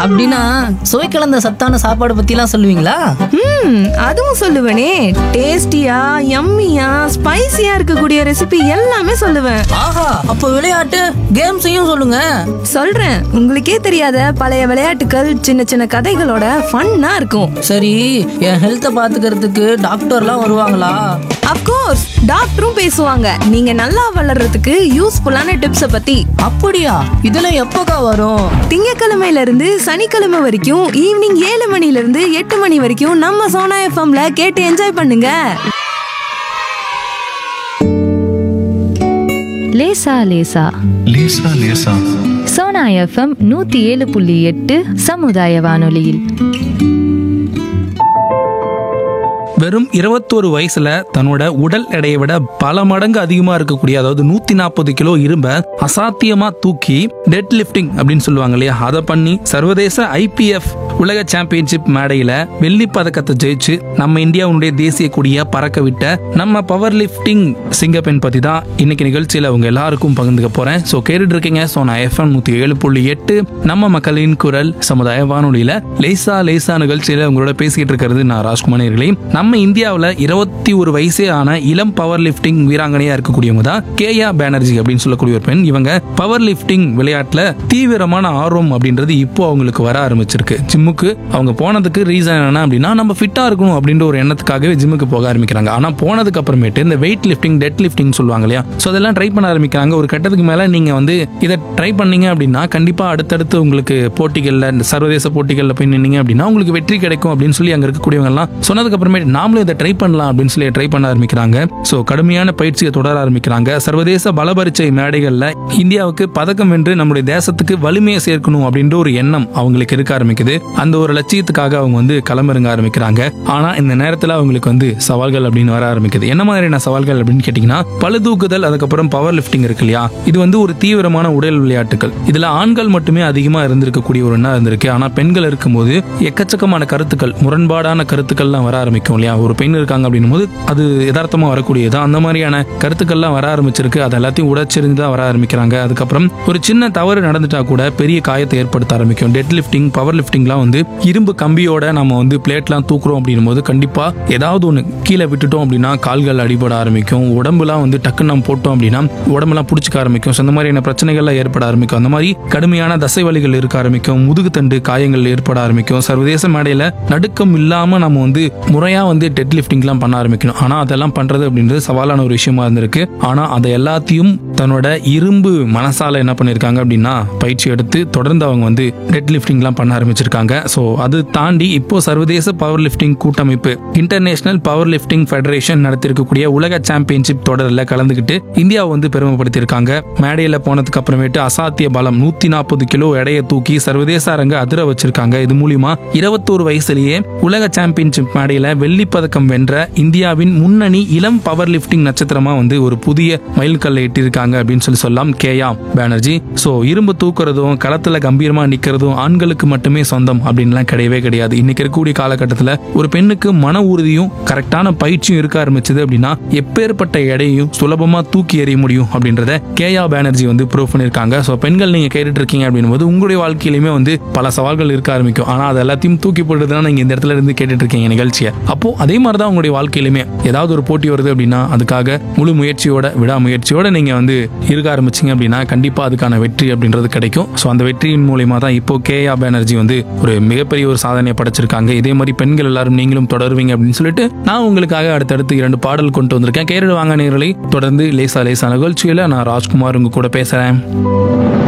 அப்படின்னா சுவை கலந்த சத்தான சாப்பாடு பத்திலாம் சொல்லுவீங்களா ம் அதுவும் சொல்லுவேனே டேஸ்டியா யம்மியா ஸ்பைசியா இருக்கக்கூடிய ரெசிபி எல்லாமே சொல்லுவேன் ஆஹா அப்போ விளையாட்டு கேம்ஸையும் சொல்லுங்க சொல்றேன் உங்களுக்கே தெரியாத பழைய விளையாட்டுகள் சின்ன சின்ன கதைகளோட ஃபன்னா இருக்கும் சரி என் ஹெல்த்தை பாத்துக்கிறதுக்கு டாக்டர்லாம் வருவாங்களா அப்கோர்ஸ் டாக்டரும் பேசுவாங்க நீங்க நல்லா வளர்றதுக்கு யூஸ்ஃபுல்லான டிப்ஸை பத்தி அப்படியா இதெல்லாம் எப்போக்கா வரும் திங்கக்கிழமையில இருந்து சனிக்கிழமை வரைக்கும் ஈவினிங் ஏழு மணில இருந்து எட்டு மணி வரைக்கும் நம்ம சோனா எஃப்எம்ல கேட்டு என்ஜாய் பண்ணுங்க லேசா லேசா லேசா லேசா சோனா எஃப்எம் நூத்தி ஏழு புள்ளி எட்டு சமுதாய வானொலியில் வெறும் இருபத்தோரு வயசுல தன்னோட உடல் எடையை விட பல மடங்கு அதிகமா இருக்கக்கூடிய அதாவது நூத்தி நாற்பது கிலோ இரும்ப அசாத்தியமா தூக்கி டெட் லிஃப்டிங் அப்படின்னு சொல்லுவாங்க இல்லையா அதை பண்ணி சர்வதேச ஐபிஎஃப் உலக சாம்பியன்ஷிப் மேடையில வெள்ளி பதக்கத்தை ஜெயிச்சு நம்ம இந்தியாவுடைய தேசிய கொடியை பறக்க விட்ட நம்ம பவர் லிஃப்டிங் சிங்கப்பெண் பத்தி தான் இன்னைக்கு நிகழ்ச்சியில அவங்க எல்லாருக்கும் பகிர்ந்துக்க போறேன் ஸோ கேட்டுட்டு இருக்கீங்க ஸோ நான் எஃப்எம் நூத்தி ஏழு புள்ளி எட்டு நம்ம மக்களின் குரல் சமுதாய வானொலியில லேசா லேசா நிகழ்ச்சியில உங்களோட பேசிக்கிட்டு இருக்கிறது நான் ராஜ்குமார் அவர்களே. நம்ம இந்தியாவில் இருபத்தி ஒரு வயசே ஆன இளம் பவர் லிஃப்டிங் வீராங்கனையா இருக்கக்கூடியவங்க தான் கேயா பானர்ஜி அப்படின்னு சொல்லக்கூடிய ஒரு பெண் இவங்க பவர் லிஃப்டிங் விளையாட்டுல தீவிரமான ஆர்வம் அப்படின்றது இப்போ அவங்களுக்கு வர ஆரம்பிச்சிருக்கு ஜிம்முக்கு அவங்க போனதுக்கு ரீசன் என்ன அப்படின்னா நம்ம ஃபிட்டா இருக்கணும் அப்படின்ற ஒரு எண்ணத்துக்காகவே ஜிம்முக்கு போக ஆரம்பிக்கிறாங்க ஆனா போனதுக்கு அப்புறமேட்டு இந்த வெயிட் லிஃப்டிங் டெட் லிஃப்டிங் சொல்லுவாங்க இல்லையா ஸோ அதெல்லாம் ட்ரை பண்ண ஆரம்பிக்கிறாங்க ஒரு கட்டத்துக்கு மேல நீங்க வந்து இதை ட்ரை பண்ணீங்க அப்படின்னா கண்டிப்பா அடுத்தடுத்து உங்களுக்கு போட்டிகள்ல இந்த சர்வதேச போட்டிகள்ல போய் நின்னீங்க அப்படின்னா உங்களுக்கு வெற்றி கிடைக்கும் அப்படின்னு சொல்லி அங்க இருக்கக்கூடியவங்க எல்லாம் சொன்னதுக்கு அப்புறமேட்டு நாமளும் இதை ட்ரை பண்ணலாம் அப்படின்னு சொல்லி ட்ரை பண்ண ஆரம்பிக்கிறாங்க ஸோ கடுமையான பயிற்சியை தொடர ஆரம்பிக்கிறாங்க சர்வதேச பலபரிச்சை மேடைகள்ல இந்தியாவுக்கு பதக்கம் வென்று நம்முடைய தேசத்துக்கு வலிமையை சேர்க்கணும் அப்படின்ற ஒரு எண்ணம் அவங்களுக்கு இருக்க ஆரம்பிக்குது அந்த ஒரு லட்சியத்துக்காக அவங்க வந்து களமிறங்க ஆரம்பிக்கிறாங்க ஆனா இந்த நேரத்துல அவங்களுக்கு வந்து சவால்கள் அப்படின்னு வர ஆரம்பிக்குது என்ன மாதிரியான சவால்கள் அப்படின்னு கேட்டீங்கன்னா பளு தூக்குதல் அதுக்கப்புறம் பவர் லிஃப்டிங் இருக்கு இல்லையா இது வந்து ஒரு தீவிரமான உடல் விளையாட்டுகள் இதுல ஆண்கள் மட்டுமே அதிகமா இருந்திருக்கக்கூடிய ஒரு எண்ணம் இருந்திருக்கு ஆனா பெண்கள் இருக்கும்போது எக்கச்சக்கமான கருத்துக்கள் முரண்பாடான கருத்துக்கள்லாம் வர ஆரம்பிக்கும் இல்லையா ஒரு பெண் இருக்காங்க அப்படின்னும் போது அது யதார்த்தமா வரக்கூடியது அந்த மாதிரியான கருத்துக்கள்லாம் வர ஆரம்பிச்சிருக்கு அது எல்லாத்தையும் உடச்சிருந்து தான் வர ஆரம்பிக்கிறாங்க அதுக்கப்புறம் ஒரு சின்ன தவறு நடந்துட்டா கூட பெரிய காயத்தை ஏற்படுத்த ஆரம்பிக்கும் டெட் லிஃப்டிங் பவர் லிஃப்டிங்லாம் வந்து இரும்பு கம்பியோட நம்ம வந்து பிளேட்லாம் தூக்குறோம் அப்படின்னும் போது கண்டிப்பா ஏதாவது ஒன்று கீழே விட்டுட்டோம் அப்படின்னா கால்கள் அடிபட ஆரம்பிக்கும் உடம்புலாம் வந்து டக்குன்னு நம்ம போட்டோம் அப்படின்னா உடம்பெல்லாம் பிடிச்சிக்க ஆரம்பிக்கும் So, அந்த மாதிரியான பிரச்சனைகள்லாம் ஏற்பட ஆரம்பிக்கும் அந்த மாதிரி கடுமையான தசை வலிகள் இருக்க ஆரம்பிக்கும் முதுகுத்தண்டு காயங்கள் ஏற்பட ஆரம்பிக்கும் சர்வதேச மேடையில நடுக்கம் இல்லாம நம்ம வந்து முறையா வந்து டெட் லிஃப்டிங்லாம் பண்ண ஆரம்பிக்கணும் ஆனா அதெல்லாம் பண்றது அப்படின்றது சவாலான ஒரு விஷயமா இருந்திருக்கு ஆனா அதை எல்லாத்தையும் தன்னோட இரும்பு மனசால என்ன பண்ணிருக்காங்க அப்படின்னா பயிற்சி எடுத்து தொடர்ந்து அவங்க வந்து டெட் லிஃப்டிங்லாம் பண்ண ஆரம்பிச்சிருக்காங்க ஸோ அது தாண்டி இப்போ சர்வதேச பவர் லிஃப்டிங் கூட்டமைப்பு இன்டர்நேஷனல் பவர் லிஃப்டிங் ஃபெடரேஷன் நடத்திருக்கக்கூடிய உலக சாம்பியன்ஷிப் தொடரில் கலந்துக்கிட்டு இந்தியாவை வந்து பெருமைப்படுத்தியிருக்காங்க மேடையில் போனதுக்கு அப்புறமேட்டு அசாத்திய பலம் நூத்தி நாற்பது கிலோ எடையை தூக்கி சர்வதேச அரங்க அதிர வச்சிருக்காங்க இது மூலியமா இருபத்தோரு வயசுலயே உலக சாம்பியன்ஷிப் மேடையில வெள்ளி பதக்கம் வென்ற இந்தியாவின் முன்னணி இளம் பவர் லிஃப்டிங் நட்சத்திரமா வந்து ஒரு புதிய மைல்கல்லை எட்டியிருக்காங்க அப்படின்னு சொல்லி சொல்லலாம் கேயா பானர்ஜி சோ இரும்பு தூக்குறதும் களத்துல கம்பீரமா நிக்கிறதும் ஆண்களுக்கு மட்டுமே சொந்தம் அப்படின்லாம் கிடையவே கிடையாது இன்னைக்கு இருக்கக்கூடிய காலகட்டத்துல ஒரு பெண்ணுக்கு மன உறுதியும் கரெக்டான பயிற்சியும் இருக்க ஆரம்பிச்சது அப்படின்னா எப்பேற்பட்ட எடையும் சுலபமா தூக்கி எறிய முடியும் அப்படின்றத கேயா பானர்ஜி வந்து ப்ரூவ் பண்ணிருக்காங்க சோ பெண்கள் நீங்க கேட்டுட்டு இருக்கீங்க அப்படின்னும் போது உங்களுடைய வாழ்க்கையிலுமே வந்து பல சவால்கள் இருக்க ஆரம்பிக்கும் ஆனா அது எல்லாத்தையும் தூக்கி போட்டுட்டு தான் நீங்க இந்த இடத்துல இருந்து கேட்டுட்டு இருக்கீங்க நிகழ்ச்சியை அப்போ அதே மாதிரி தான் உங்களுடைய வாழ்க்கையிலுமே ஏதாவது ஒரு போட்டி வருது அப்படின்னா அதுக்காக முழு முயற்சியோட விடாமுயற்சியோட நீங்க வந்து இருக்க ஆரம்பிச்சீங்க அப்படின்னா கண்டிப்பா அதுக்கான வெற்றி அப்படின்றது கிடைக்கும் ஸோ அந்த வெற்றியின் மூலியமா தான் இப்போ கேயா பானர்ஜி வந்து ஒரு மிகப்பெரிய ஒரு சாதனையை படைச்சிருக்காங்க இதே மாதிரி பெண்கள் எல்லாரும் நீங்களும் தொடருவீங்க அப்படின்னு சொல்லிட்டு நான் உங்களுக்காக அடுத்தடுத்து இரண்டு பாடல் கொண்டு வந்திருக்கேன் கேரடு வாங்க நேர்களை தொடர்ந்து லேசா லேசா நிகழ்ச்சியில நான் ராஜ்குமார் உங்க கூட பேசுறேன்